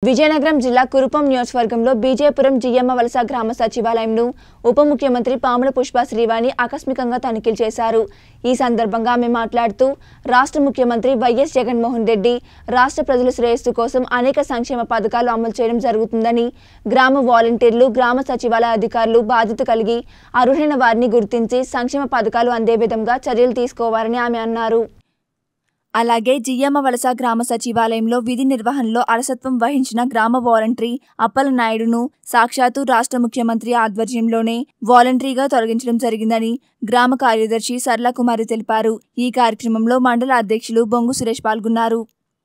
విజయనగరం జిల్లా కురుపం నియోజకవర్గంలో బీజేపురం జియ్యమ్మ వలస గ్రామ సచివాలయంను ఉప ముఖ్యమంత్రి పాముల పుష్ప శ్రీవాణి ఆకస్మికంగా తనిఖీలు చేశారు ఈ సందర్భంగా ఆమె మాట్లాడుతూ రాష్ట్ర ముఖ్యమంత్రి వైఎస్ జగన్మోహన్ రెడ్డి రాష్ట్ర ప్రజల శ్రేయస్సు కోసం అనేక సంక్షేమ పథకాలు అమలు చేయడం జరుగుతుందని గ్రామ వాలంటీర్లు గ్రామ సచివాలయ అధికారులు బాధ్యత కలిగి అర్హులైన వారిని గుర్తించి సంక్షేమ పథకాలు అందే విధంగా చర్యలు తీసుకోవాలని ఆమె అన్నారు అలాగే జియ్యమ్మ వలస గ్రామ సచివాలయంలో విధి నిర్వహణలో అలసత్వం వహించిన గ్రామ వాలంటరీ అప్పల నాయుడును సాక్షాత్తు రాష్ట్ర ముఖ్యమంత్రి ఆధ్వర్యంలోనే వాలంటరీగా తొలగించడం జరిగిందని గ్రామ కార్యదర్శి సరళ కుమారి తెలిపారు ఈ కార్యక్రమంలో మండల అధ్యక్షులు బొంగు సురేష్ పాల్గొన్నారు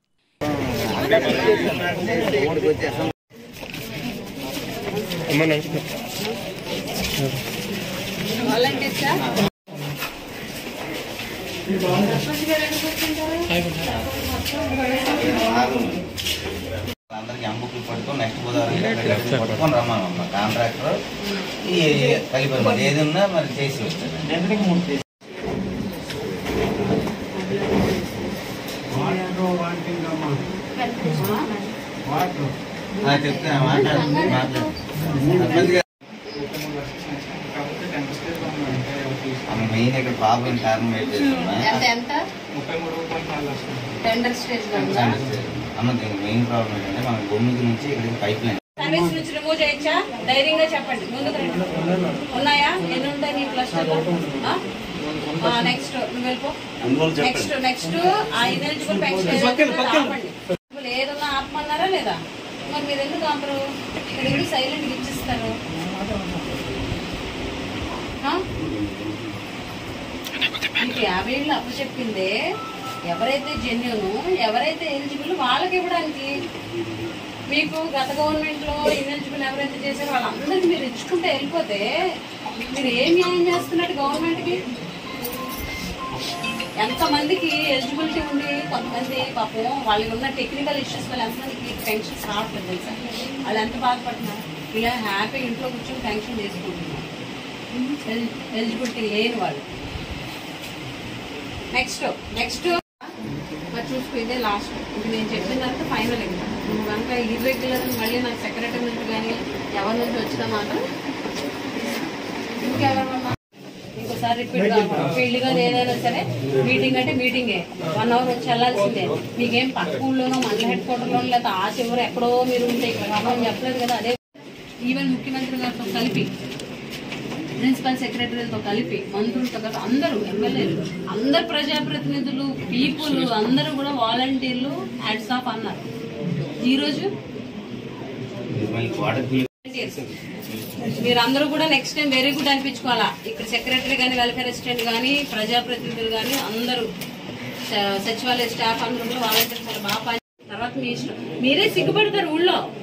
అమ్మ నమస్కారం అందరికి అంబుకులు పట్టుకొని నెక్స్ట్ గోదావరి పట్టుకొని రమ్మను మా కాంట్రాక్టర్ ఈ కలిపి మరి ఏది ఉన్నా మరి చేసి వచ్చాను ఆ, చెప్తాను మాట్లాడు మాట్లాడు సర్పంచ్ గారు. ఆమె మెయిన్ ఇక్కడ ప్రాబ్లం కారణం ఏంటి ఎంత ఎంత టెండర్ స్టేజ్ లో ఉందా అమ్మ దీనికి మెయిన్ ప్రాబ్లం ఏంటంటే మన భూమి నుంచి ఇక్కడికి పైప్ లైన్ సర్వీస్ నుంచి రిమూవ్ చేయొచ్చా ధైర్యంగా చెప్పండి ముందుకు రండి ఉన్నాయా ఎన్ని ఉంటాయి నీ క్లస్టర్ నెక్స్ట్ నువ్వు వెళ్ళిపో నెక్స్ట్ నెక్స్ట్ ఆ ఇనెలిజిబుల్ పెన్షన్ ఏదన్నా ఆపమన్నారా లేదా మరి మీరు ఎందుకు ఆపరు ఇక్కడ ఎందుకు సైలెంట్ ఇచ్చిస్తారు ఆ? మీకు యాభై ఏళ్ళు అప్పు చెప్పిందే ఎవరైతే జెన్యున్ ఎవరైతే ఎలిజిబుల్ వాళ్ళకి ఇవ్వడానికి మీకు గత గవర్నమెంట్ లో ఇనెలిజిబుల్ ఎవరైతే చేశారో వాళ్ళందరికీ మీరు ఇచ్చుకుంటే వెళ్ళిపోతే మీరు ఏం న్యాయం చేస్తున్నట్టు గవర్నమెంట్ కి ఎంతమందికి ఎలిజిబిలిటీ ఉండి కొంతమంది పాపం వాళ్ళకి ఉన్న టెక్నికల్ ఇష్యూస్ వల్ల ఎంతమందికి పెన్షన్స్ రావట్లేదు తెలుసా వాళ్ళు ఎంత బాధపడుతున్నారు ఇలా హ్యాపీ ఇంట్లో కూర్చొని పెన్షన్ చేసుకుంటున్నారు ఎలిజిబిలిటీ లేని వాళ్ళు నెక్స్ట్ నెక్స్ట్ మరి చూసుకో ఇదే లాస్ట్ ఇది నేను చెప్పిన తర్వాత ఫైనల్ ఇంకా నువ్వు కనుక ఇర్రెగ్యులర్ మళ్ళీ నాకు సెక్రటరీ నుంచి కానీ ఎవరి నుంచి వచ్చినా మాత్రం ఇంకెవరన్నా ఇంకోసారి రిపీట్ కాకుండా పెళ్లి కానీ ఏదైనా సరే మీటింగ్ అంటే మీటింగే వన్ అవర్ వచ్చి వెళ్ళాల్సిందే మీకేం పక్క ఊళ్ళోనో మండల హెడ్ క్వార్టర్లోనో లేదా ఆ చివరి ఎక్కడో మీరు ఉంటే ఇక్కడ రావడం చెప్పలేదు కదా అదే ఈవెన్ ముఖ్యమంత్రి గారితో కలిపి ప్రిన్సిపల్ సెక్రటరీలతో కలిపి మంత్రులతో కలిపి అందరూ ఎమ్మెల్యేలు అందరు ప్రజాప్రతినిధులు పీపుల్ అందరూ కూడా వాలంటీర్లు హ్యాట్స్ ఆఫ్ అన్నారు ఈరోజు మళ్ళీ వాటర్ మీరందరూ కూడా నెక్స్ట్ టైం వెరీ గుడ్ అనిపించుకోవాలా ఇక్కడ సెక్రటరీ కానీ వెల్ఫేర్ అసిస్టెంట్ కానీ ప్రజాప్రతినిధులు కానీ అందరూ స- సచివాలయ స్టాఫ్ అందరూ కూడా వాలంటీర్స్ చాలా బాగా పని తర్వాత మీ ఇష్టం మీరే సిగ్గుపడతారు ఊళ్ళో